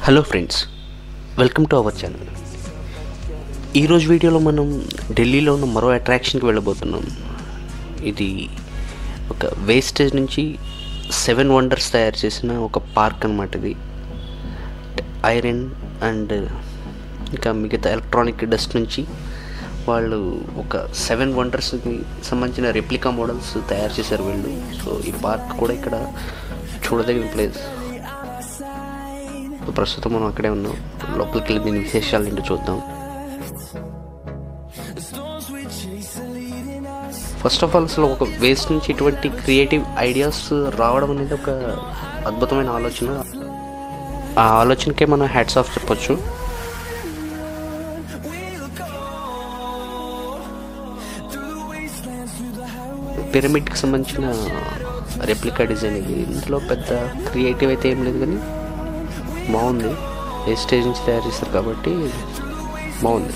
Hello friends welcome to our channel ఈరోజు వీడియోలో మనం ఢిల్లీలో ఉన్న మరో అట్రాక్షన్కి వెళ్ళబోతున్నాం ఇది ఒక వేస్టేజ్ నుంచి సెవెన్ వండర్స్ తయారు చేసిన ఒక పార్క్ అనమాట ఇది ఐరన్ అండ్ ఇంకా మిగతా ఎలక్ట్రానిక్ డస్ట్ నుంచి వాళ్ళు ఒక సెవెన్ వండర్స్కి సంబంధించిన రెప్లికా మోడల్స్ తయారు చేశారు వీళ్ళు సో ఈ పార్క్ కూడా ఇక్కడ చూడదగిన ప్లేస్ ప్రస్తుతం మనం అక్కడే ఉన్నాం లోపలికి వెళ్ళి దీని విశేషాలు ఏంటో చూద్దాం ఫస్ట్ ఆఫ్ ఆల్ అసలు ఒక వేస్ట్ నుంచి ఇటువంటి క్రియేటివ్ ఐడియాస్ రావడం అనేది ఒక అద్భుతమైన ఆలోచన ఆ ఆలోచనకే మనం హ్యాట్స్ ఆఫ్ చెప్పొచ్చు పిరమిడ్కి సంబంధించిన రెప్లికా డిజైన్ ఇది ఇందులో పెద్ద క్రియేటివ్ అయితే ఏం లేదు కానీ బాగుంది వేస్టేజ్ నుంచి తయారు చేస్తారు కాబట్టి బాగుంది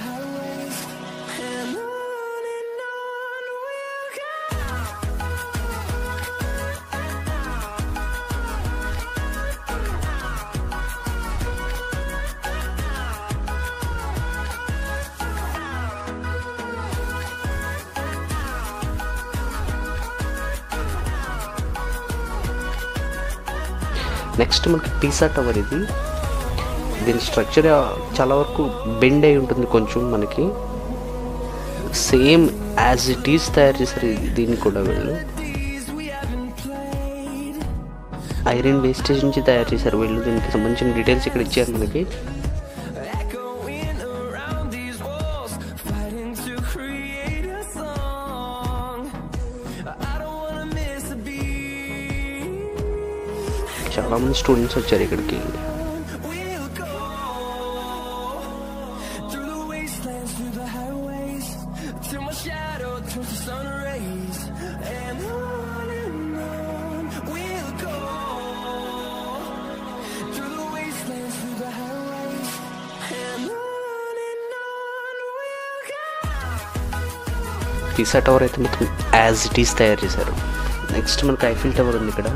నెక్స్ట్ మనకి పీసా టవర్ ఇది దీని స్ట్రక్చర్ చాలా వరకు బెండ్ అయి ఉంటుంది కొంచెం మనకి సేమ్ యాజ్ ఇట్ ఈస్ తయారు చేశారు ఇది- దీన్ని కూడా వీళ్ళు ఐరన్ వేస్టేజ్ నుంచి తయారు చేశారు వీళ్ళు దీనికి సంబంధించిన డీటెయిల్స్ ఇక్కడ ఇచ్చారు మనకి Echoing around these walls, fighting to create a song. I don't wanna miss a beat. చాలా మంది స్టూడెంట్స్ వచ్చారు ఇక్కడికి We'll go through the wastelands, through the highways, till my shadow turns to sun rays, and on and on. We'll go through the wastelands, through the highways, and on and on. We'll go. Pisa tower అయితే మొత్తం as it is తయారు చేశారు next మనకి Eiffel tower ఉంది ఇక్కడ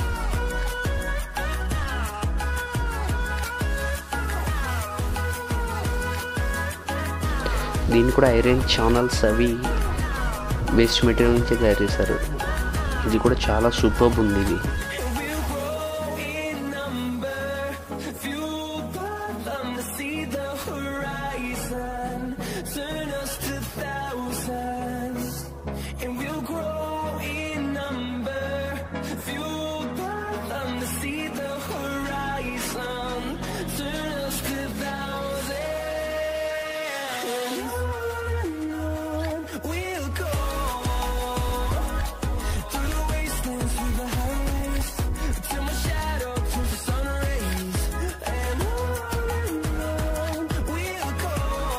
దీన్ని కూడా iron channels అవి వేస్ట్ మెటీరియల్ నుంచి తయారు చేశారు ఇది కూడా చాలా సూపర్బ్ ఉంది ఇది We'll grow in number, fueled by them to see the horizon, turn us to thousands. And we'll grow in number, fueled by them to see the horizon, turn us to thousands. And on and on we'll go. Through the wastelands, through the highways, till my shadow turns to sun rays, and on and on we'll go.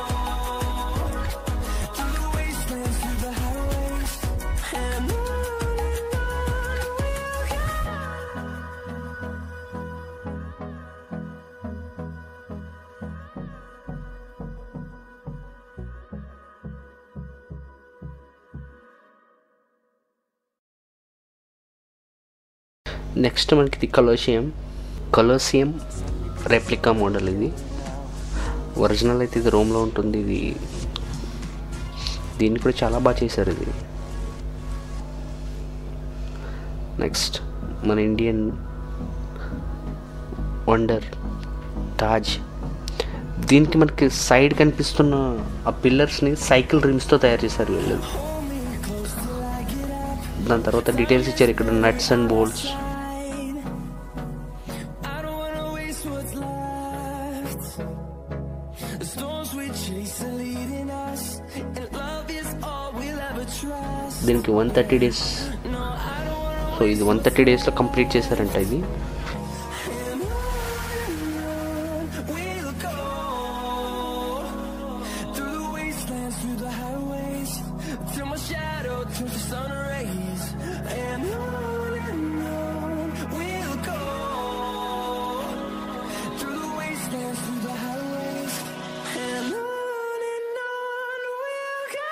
Through the wastelands, through the highways, and on and on we'll go. Next మనకి ఇది Colosseum Colosseum replica model ఇది original అయితే ఇది రోమ్లో ఉంటుంది ఇది దీన్ని కూడా చాలా బాగా చేశారు ఇది నెక్స్ట్ మన ఇండియన్ వండర్ తాజ్ దీనికి మనకి సైడ్ కనిపిస్తున్న ఆ పిల్లర్స్ని సైకిల్ రిమ్స్తో తయారు చేశారు వీళ్ళు దాని తర్వాత డీటెయిల్స్ ఇచ్చారు ఇక్కడ nuts and bolts I don't wanna waste what's left. The storms we chase are leading us, and love is all we'll ever trust. దీనికి one thirty days No, I don't wanna so ఇది one thirty డేస్లో complete చేశారంట ఇది We'll go through the wastelands, through the highways, till my shadow turns to sun rays, and on and on we'll go through the wastelands, through the highways, and on and on we'll go.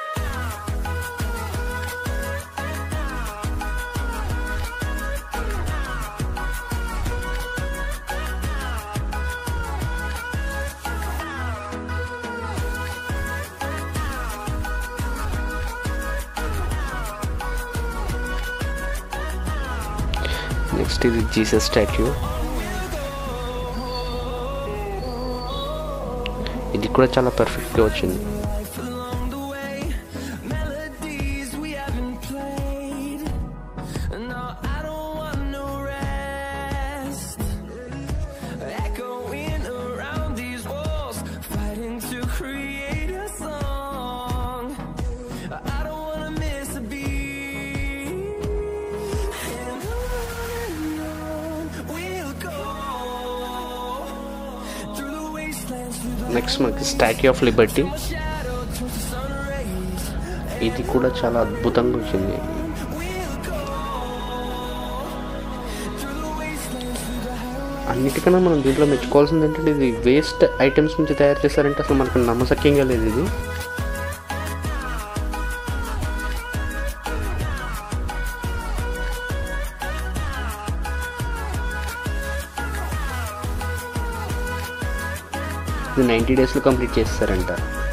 Next ఇది Jesus statue ఇది కూడా చాలా పర్ఫెక్ట్గా వచ్చింది life along the way. Melodies we haven't played. No, I don't want no rest. Echoing around these walls, fighting to create a song. I don't wanna miss a beat. And on and on we'll go through the wastelands, through the next మనకి Statue of Liberty shadow, towards the sun rays. ఇది కూడా చాలా అద్భుతంగా వచ్చింది అన్నిటికన్నా మనం దీంట్లో మెచ్చుకోవాల్సింది ఏంటంటే ఇది వేస్ట్ ఐటమ్స్ నుంచి తయారు చేశారంటే అసలు మనకు నమ్మసక్యంగా లేదు ఇది ఇది నైంటీ డేస్లో కంప్లీట్ చేస్తారంట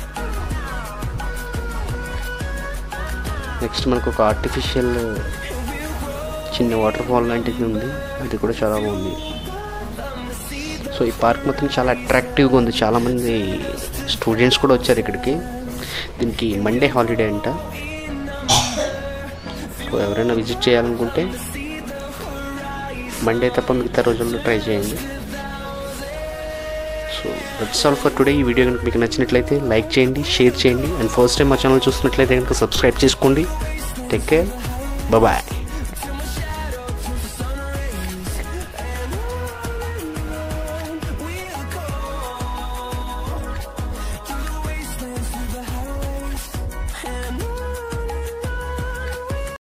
నెక్స్ట్ మనకు ఒక ఆర్టిఫిషియల్ చిన్న వాటర్ ఫాల్ లాంటిది ఉంది అది కూడా చాలా బాగుంది సో ఈ పార్క్ మొత్తం చాలా అట్రాక్టివ్గా ఉంది చాలామంది స్టూడెంట్స్ కూడా వచ్చారు ఇక్కడికి దీనికి మండే హాలిడే అంట సో ఎవరైనా విజిట్ చేయాలనుకుంటే మండే తప్ప మిగతా రోజుల్లో ట్రై చేయండి so that's all for today ఈ వీడియో కనుక మీకు నచ్చినట్లయితే లైక్ చేయండి షేర్ చేయండి అండ్ ఫస్ట్ టైం మా ఛానల్ చూస్తున్నట్లయితే కనుక సబ్స్క్రైబ్ చేసుకోండి టేక్ కేర్ బాయ్